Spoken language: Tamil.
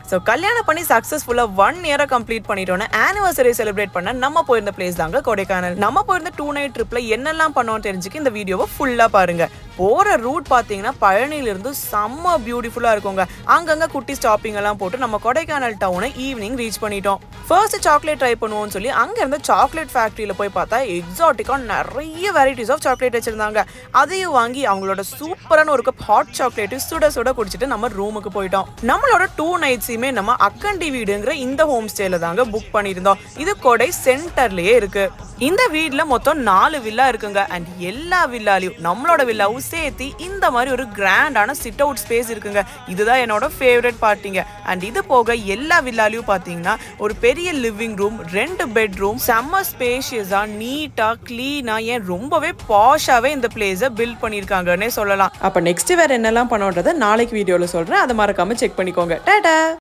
ஸோ கல்யாணம் பண்ணி சக்ஸஸ்ஃபுல்லாக ஒன் இயரை கம்ப்ளீட் பண்ணிட்டோன்னு ஆனிவர்சரி செலிப்ரேட் பண்ண நம்ம போயிருந்த பிளேஸ் தாங்க கொடைக்கானல் நம்ம போயிருந்த டூ நைட் ட்ரிப்ல என்னெல்லாம் பண்ணோம்னு தெரிஞ்சுக்க இந்த வீடியோவை ஃபுல்லாக பாருங்க போகிற ரூட் பார்த்தீங்கன்னா பழனியிலிருந்து செம்ம பியூட்டிஃபுல்லாக இருக்குங்க அங்கங்கே குட்டி ஸ்டாப்பிங் எல்லாம் போட்டு நம்ம கொடைக்கானல் டவுனை ஈவினிங் ரீச் பண்ணிட்டோம் ஃபர்ஸ்ட் சாக்லேட் ட்ரை பண்ணுவோம்னு சொல்லி அங்கே இருந்த சாக்லேட் ஃபேக்ட்ரியில் போய் பார்த்தா எக்ஸாட்டிக்காக நிறைய வெரைட்டிஸ் ஆஃப் சாக்லேட் வச்சுருந்தாங்க அதையும் வாங்கி அவங்களோட சூப்பரான ஒரு கப் ஹாட் சாக்லேட்டு சுட சுட குடிச்சிட்டு நம்ம ரூமுக்கு போயிட்டோம் நம்மளோட டூ நைட்ஸையுமே நம்ம அக்கண்டி வீடுங்கிற இந்த ஹோம் ஸ்டேல தாங்க புக் பண்ணியிருந்தோம் இது கொடை சென்டர்லயே இருக்கு இந்த வீட்ல மொத்தம் நாலு வில்லா இருக்குங்க அண்ட் எல்லா வில்லாலையும் நம்மளோட வில்லாவும் சேர்த்து இந்த மாதிரி ஒரு கிராண்டான சிட் அவுட் ஸ்பேஸ் இருக்குங்க இதுதான் என்னோட ஃபேவரட் பார்ட்டிங்க அண்ட் இது போக எல்லா வில்லாலையும் பார்த்தீங்கன்னா ஒரு பெரிய லிவிங் ரூம் ரெண்டு பெட்ரூம் செம்ம ஸ்பேஷியஸா நீட்டா கிளீனா ஏன் ரொம்பவே பாஷாவே இந்த பிளேஸை பில்ட் பண்ணியிருக்காங்கன்னே சொல்லலாம் அப்ப நெக்ஸ்ட் வேற என்னெல்லாம் பண்ணோன்றதை நாளைக்கு வீடியோல சொல்றேன் அதை மறக்காம செக் பண்ணிக்கோங்க டாடா